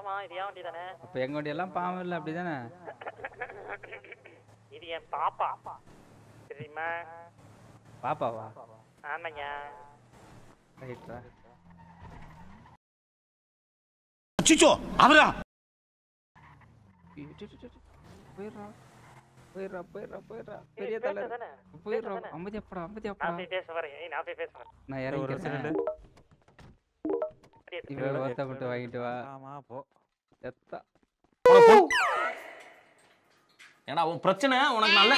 ஆமா இது ஏன் வண்டி தானே அப்ப எங்க வண்டி எல்லாம் பாவம் இல்ல அப்படிதானே இது என் பாப்பா தெரியுமா பாப்பாவா ஆமாங்க ரைட்ரா அச்சிச்சோ அவரா போயிடுறா போயிடுறா போயிடுறா போயிடுறா பெரிய தலை தானே போயிடுறா அமைதியாப்படா அமைதியாப்படா நான் போய் பேச வரேன் ஏய் நான் போய் பேச வரேன் நான் ஒரு இறங்கிக்கிறேன் second. இவன் ஒத்த மட்டும் வாங்கிட்டு வா ஆமா போ எத்தா ஏன்னா உன் பிரச்சனை உனக்கு நல்ல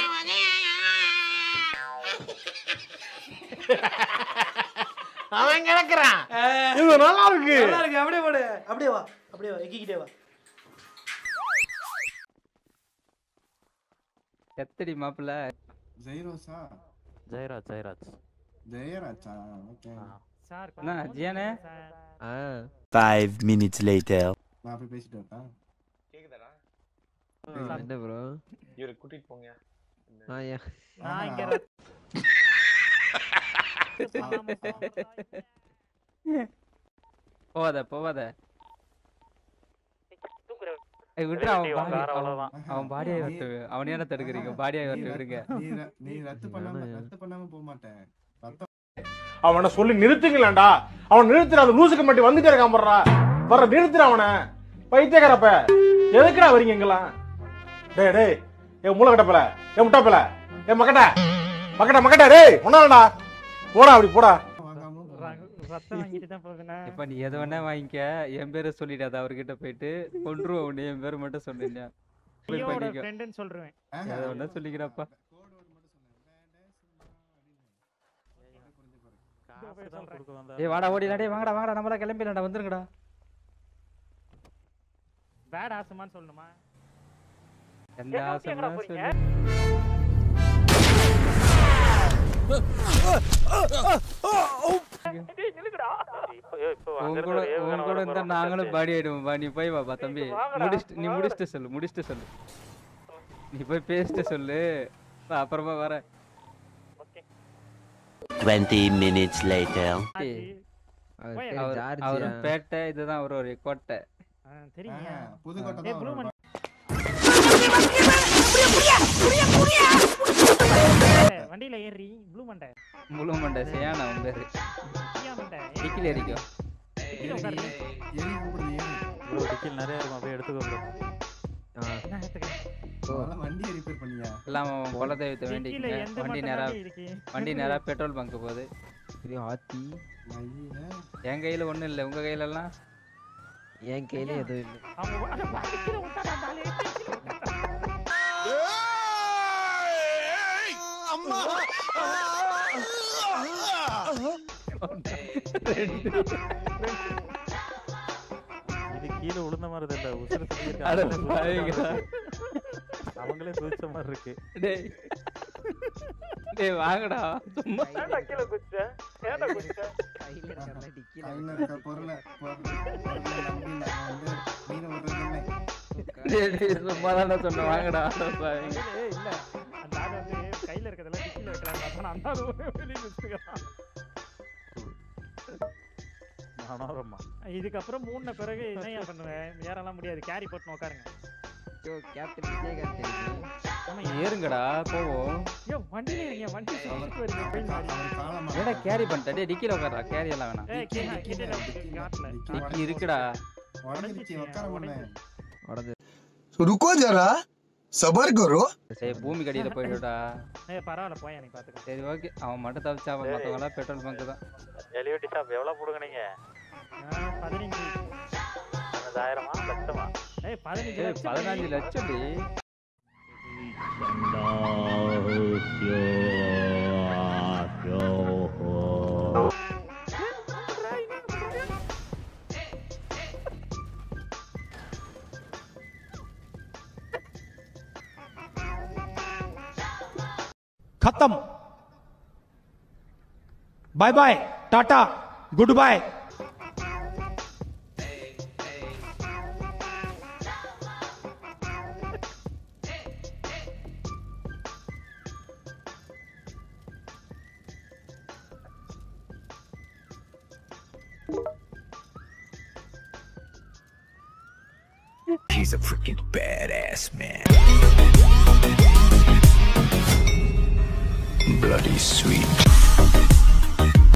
அவன் கிடக்குறான் இது நல்லா இருக்கு நல்லா இருக்கு அப்படியே போடு அப்படியே வா அப்படியே வா எக்கிக்கிட்டே வா எத்தடி மாப்பிள்ள ஜெயரோசா ஜெயராஜ் ஜெயராஜ் ஜெயராஜா ஓகே சார் என்ன ஜியானே Five minutes later. நான் போய் பேசிட்டு வரட்டா கேக்குதாடா என்ன ப்ரோ இவரை கூட்டிட்டு போங்க ஆயா நான் இங்க ஆமா. போவாத போவாத தூக்குற ஏய் விட்றா அவன் வெட்டி உன் பாடி காரை அவன் அவ்வளவுதான். அவன் பாடியை வரட்டு அவனே என்ன தடுக்கிறீங்க பாடியை நீ வரட்டு விடுங்க ரத்து- நீ ர- நீ ரத்து பண்ணாம ரத்து பண்ணாம போக மாட்டேன் ரத்தம் அவனை சொல்லி நிறுத்துங்களேன்டா அவன் நிறுத்துற அந்த லூசுக்கு மட்டும் வந்துட்டே இருக்கான் போடுறா வர நிறுத்துற அவனை பைத்தியக்காரப்ப எதுக்குடா வரீங்க இங்கெல்லாம் டேய் டேய் ஏ மூளை கட்டப்பல ஏ முட்டாப்பல ஏ மக்கட்ட மக்கட்ட மக்கட்ட டேய் ஒன்னாலடா போடா அப்படி போடா வாங்காம போக ரத்தம் வாங்கிட்டு தான் போவேன் இப்ப நீ எது வேணா வாங்கிக்க என் பேரை சொல்லிடாத அவர்கிட்ட போயிட்டு கொன்றுவோம் உன்னை என் பேர் மட்டும் சொன்னீங்க போய் ஐயோட பண்ணிக்கோ ஃப்ரெண்டுன்னு சொல்றேன் ஆஹா, எதை வேணா சொல்லிக்கிறப்பா code word மட்டும் சொன்னேன். டே, டே, சும்மா அப்படின்னு. காசு தான் கொடுக்க வந்தா ஏய் வாடா ஓடிடா டேய் வாங்கடா வாங்கடா நம்மளா கிளம்பிடலாம்டா வந்துருங்கடா பேட் ஆசமான்னு சொல்லணுமா எந்த ஏன் நோக்கி எங்கடா ஆசைன்னா போறீங்க? சொல்லு டேய், நில்லுங்கடா. இப்போ இப்போ உன் அங்கிருந்து கூட ஒரு ஏவுகணை உன் கூட வர இருந்தா போறோம் நாங்களும் பக்கத்து. பாடி ஆயிடுவோம் பா நீ போய் வாப்பா தம்பி இப்ப வாங்கடா, முடிச்சுட்டு நீ வாங்கடா. முடிச்சுட்டு சொல்லு முடிச்சுட்டு சொல்லு நீ போய் பேசிட்டு சொல்லு நான் அப்புறமா வரேன் ஓகே. Twenty minutes later. ஆச்சி. அவர் போய் பேரு அவர் ஜார்ஜியா அவரும் பேட்டை இதுதான் ஒரு ஒரு கோட்டை ஆ, தெரியுங்க ஆஹா, புதுக்கோட்டை ஏய் தான் ப்ளூ வரும். மண் வண்டியில ஏறி ப்ளூ மண்டை முழு மண்டை செய்யானா உன் பேரு ஐயா மண்டை டிக்கில் எரிக்கும் கீழே உட்காரு. எலி கூப்பிடுது ஏறி. ப்ரோ டிக்கில் நிறைய இருக்கும் அப்படியே எடுத்துக்கோ ப்ரோ என்ன எடுத்துக்க? முதல்ல வண்டியை ரிப்பேர் பண்ணியா எல்லாம் உன் குலதெய்வத்தை டிக்கில வேண்டிக்கங்க எந்த வண்டி மட்டும் நேரா தாண்டி இருக்கு? வண்டி நேரா பெட்ரோல் பங்க் போகுது பெரிய ஆத்தி மையில என் கையில ஒண்ணும் இல்ல உங்க கையில எல்லாம் என் கையில எதுவும் இல்லை அவங்க வா- அட, வண்டி கீழே விட்டாடா, அந்த ஆளு. கீழே விட்டாடா. இது கீழே விழுந்த மாதிரி தெரியல உசுறு அட தள்ளியிருக்காங்க. பாவிங்களா. அவங்களே குதிச்ச மாதிரி இருக்கு டேய் டேய் வாங்கடா சும்மா ஏன்டா கீழே குதிச்ச? ஏன்டா குதிச்ச? கையில இருக்கிற டிக்கில கையில இருக்க பொருளை பொருளை பொருளை நம்பி நான் வந்து மீனை விடுறதில்லை டேய் டேய் சும்மா தானே சொன்னேன் வாங்கடா அட பாவிங்க. கையில- ஏய், இல்ல. அந்த ஆளு வந்து கையில இருக்கிறதெல்லாம் டிக்கில வைக்கிறாங்க. அப்புறம் அந்த ஆளு வெளிய குதிச்சுக்கிறான். மனோரமா இதுக்கப்புறம் மூணு பிறகு என்னையா பண்ணுவேன் ஏறலாம் முடியாது கேரி போட்டு உட்காருங்க ஐயோ கேப்டன் விஜயகாந்த் தெரியுமா ஆமா ஏறுங்கடா போவோம் ஐயோ வண்டியில இருங்க வண்டி சுத்திட்டு வருது அவர் போய் கா- அவர் காலமா ஏடா கேரி பண்ணிட்ட டேய் டிக்கில உட்கார்றா கேரி எல்லாம் வேணாம் ஏய் கீழே கீழே காட்டுல டிக்கி இருக்குடா உடஞ்சிருச்சு உட்கார முடியல உடஞ்சு रुको जरा सबर करो சரி பூமி கடியில போயிடுடா ஏய் பரவாயில்ல போய் எனக்கு பாத்துக்கோ சரி ஓகே அவன் மட்டும் தப்பிச்சா அவன் மத்தவங்க எல்லாம் பெட்ரோல் பங்க் தான் எலிவெட்டி ஷாப் எவ்வளவு போடுங்க நீங்க பதினஞ்சு பதினஞ்சாயிரமா லட்சமா ஏய் பதினஞ்சு ஏய் லட்சம் பதினஞ்சு லட்சம் டி खत्म bye bye tata good bye She's a freaking badass, man. Bloody sweet.